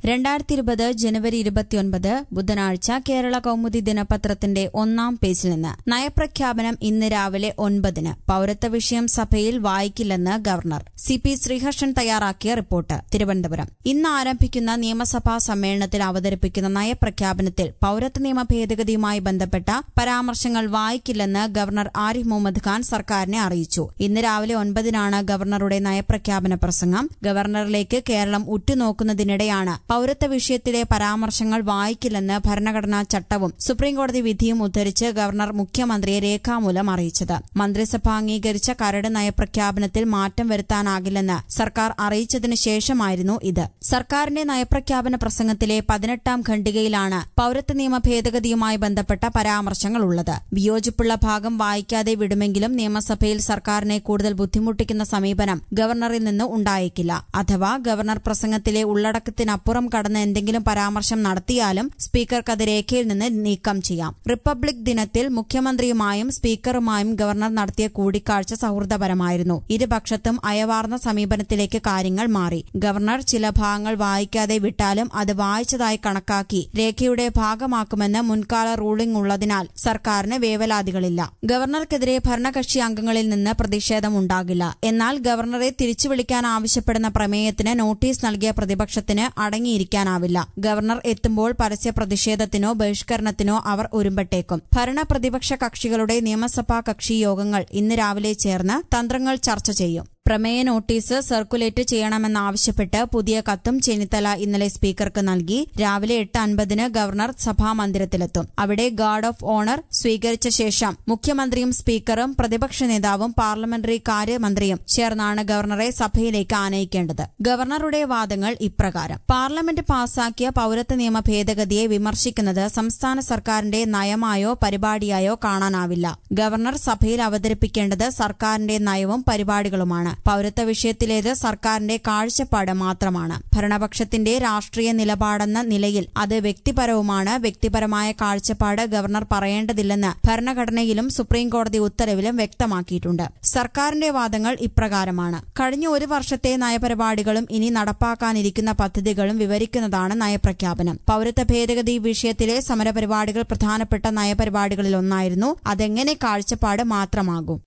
രണ്ടായിരത്തി ഇരുപത് ജനുവരി ഇരുപത്തിയൊൻപത് ബുധനാഴ്ച കേരള കൗമുദി ദിനപത്രത്തിന്റെ ഒന്നാം പേജിൽ നിന്ന് നയപ്രഖ്യാപനം ഇന്ന് രാവിലെ ഒൻപതിന് പൌരത്വ വിഷയം സഭയിൽ വായിക്കില്ലെന്ന് ഗവർണർ സി പി ശ്രീഹർഷൻ തയ്യാറാക്കിയ റിപ്പോർട്ട് തിരുവനന്തപുരം ഇന്ന് ആരംഭിക്കുന്ന നിയമസഭാ സമ്മേളനത്തിൽ അവതരിപ്പിക്കുന്ന നയപ്രഖ്യാപനത്തിൽ പൌരത്വ നിയമ ഭേദഗതിയുമായി ബന്ധപ്പെട്ട പരാമർശങ്ങൾ വായിക്കില്ലെന്ന് ഗവർണർ ആരിഫ് മുഹമ്മദ് ഖാൻ സർക്കാരിനെ അറിയിച്ചു ഇന്ന് രാവിലെ ഒൻപതിനാണ് ഗവർണറുടെ നയപ്രഖ്യാപന പ്രസംഗം ഗവർണറിലേക്ക് കേരളം ഉറ്റുനോക്കുന്നതിനിടെയാണ് പൌരത്വ വിഷയത്തിലെ പരാമർശങ്ങൾ വായിക്കില്ലെന്ന് ഭരണഘടനാ ചട്ടവും സുപ്രീംകോടതി വിധിയും ഉദ്ധരിച്ച് ഗവർണർ മുഖ്യമന്ത്രിയെ രേഖാമൂലം അറിയിച്ചത് മന്ത്രിസഭ അംഗീകരിച്ച കരട് നയപ്രഖ്യാപനത്തിൽ മാറ്റം വരുത്താനാകില്ലെന്ന് സർക്കാർ അറിയിച്ചതിനു ശേഷമായിരുന്നു ഇത് സർക്കാരിന്റെ നയപ്രഖ്യാപന പ്രസംഗത്തിലെ പതിനെട്ടാം ഖണ്ഡികയിലാണ് പൌരത്വ നിയമ ഭേദഗതിയുമായി ബന്ധപ്പെട്ട പരാമർശങ്ങളുള്ളത് വിയോജിപ്പുള്ള ഭാഗം വായിക്കാതെ വിടുമെങ്കിലും നിയമസഭയിൽ സർക്കാരിനെ കൂടുതൽ ബുദ്ധിമുട്ടിക്കുന്ന സമീപനം ഗവർണറിൽ നിന്ന് ഉണ്ടായേക്കില്ല അഥവാ ഗവർണർ പ്രസംഗത്തിലെ ഉള്ളടക്കത്തിനപ്പുറം കടന്ന് എന്തെങ്കിലും പരാമർശം നടത്തിയാലും സ്പീക്കർക്കത് രേഖയിൽ നിന്ന് നീക്കം ചെയ്യാം റിപ്പബ്ലിക് ദിനത്തിൽ മുഖ്യമന്ത്രിയുമായും സ്പീക്കറുമായും ഗവർണർ നടത്തിയ കൂടിക്കാഴ്ച സൌഹൃദപരമായിരുന്നു ഇരുപക്ഷത്തും അയവാർന്ന സമീപനത്തിലേക്ക് കാര്യങ്ങൾ മാറി ഗവർണർ ചില ഭാഗങ്ങൾ വായിക്കാതെ വിട്ടാലും അത് വായിച്ചതായി കണക്കാക്കി രേഖയുടെ ഭാഗമാക്കുമെന്ന് മുൻകാല റൂളിംഗ് ഉള്ളതിനാൽ സർക്കാരിന് വേവലാതികളില്ല ഗവർണർക്കെതിരെ ഭരണകക്ഷി അംഗങ്ങളിൽ നിന്ന് പ്രതിഷേധമുണ്ടാകില്ല എന്നാൽ ഗവർണറെ തിരിച്ചു വിളിക്കാൻ ആവശ്യപ്പെടുന്ന പ്രമേയത്തിന് നോട്ടീസ് നൽകിയ പ്രതിപക്ഷത്തിന് അടങ്ങിയിരിക്കാനാവില്ല ഗവർണർ എത്തുമ്പോൾ പരസ്യ പ്രതിഷേധത്തിനോ ബഹിഷ്കരണത്തിനോ അവർ ഒരുമ്പെട്ടേക്കും ഭരണ പ്രതിപക്ഷ കക്ഷികളുടെ നിയമസഭാ കക്ഷി യോഗങ്ങൾ ഇന്ന് രാവിലെ ചേർന്ന് തന്ത്രങ്ങൾ ചർച്ച ചെയ്യും പ്രമേയ നോട്ടീസ് സർക്കുലേറ്റ് ചെയ്യണമെന്നാവശ്യപ്പെട്ട് പുതിയ കത്തും ചെന്നിത്തല ഇന്നലെ സ്പീക്കർക്ക് നൽകി രാവിലെ എട്ട് അൻപതിന് ഗവർണർ സഭാമന്ദിരത്തിലെത്തും അവിടെ ഗാർഡ് ഓഫ് ഓണർ സ്വീകരിച്ച ശേഷം മുഖ്യമന്ത്രിയും സ്പീക്കറും പ്രതിപക്ഷ നേതാവും പാർലമെന്ററി കാര്യമന്ത്രിയും ചേർന്നാണ് ഗവർണറെ സഭയിലേക്ക് ആനയിക്കേണ്ടത് ഗവർണറുടെ വാദങ്ങൾ ഇപ്രകാരം പാർലമെന്റ് പാസാക്കിയ പൌരത്വ നിയമ ഭേദഗതിയെ വിമർശിക്കുന്നത് സംസ്ഥാന സർക്കാരിന്റെ നയമായോ പരിപാടിയായോ കാണാനാവില്ല ഗവർണർ സഭയിൽ അവതരിപ്പിക്കേണ്ടത് സർക്കാരിന്റെ നയവും പരിപാടികളുമാണ് പൌരത്വ വിഷയത്തിലേത് സർക്കാരിന്റെ കാഴ്ചപ്പാട് മാത്രമാണ് ഭരണപക്ഷത്തിന്റെ രാഷ്ട്രീയ നിലപാടെന്ന നിലയിൽ അത് വ്യക്തിപരവുമാണ് വ്യക്തിപരമായ കാഴ്ചപ്പാട് ഗവർണർ പറയേണ്ടതില്ലെന്ന് ഭരണഘടനയിലും സുപ്രീംകോടതി ഉത്തരവിലും വ്യക്തമാക്കിയിട്ടുണ്ട് സർക്കാരിന്റെ വാദങ്ങൾ ഇപ്രകാരമാണ് കഴിഞ്ഞ ഒരു വർഷത്തെ നയപരിപാടികളും ഇനി നടപ്പാക്കാനിരിക്കുന്ന പദ്ധതികളും വിവരിക്കുന്നതാണ് നയപ്രഖ്യാപനം പൌരത്വ ഭേദഗതി വിഷയത്തിലെ സമരപരിപാടികൾ പ്രധാനപ്പെട്ട നയപരിപാടികളിലൊന്നായിരുന്നു അതെങ്ങനെ കാഴ്ചപ്പാട് മാത്രമാകും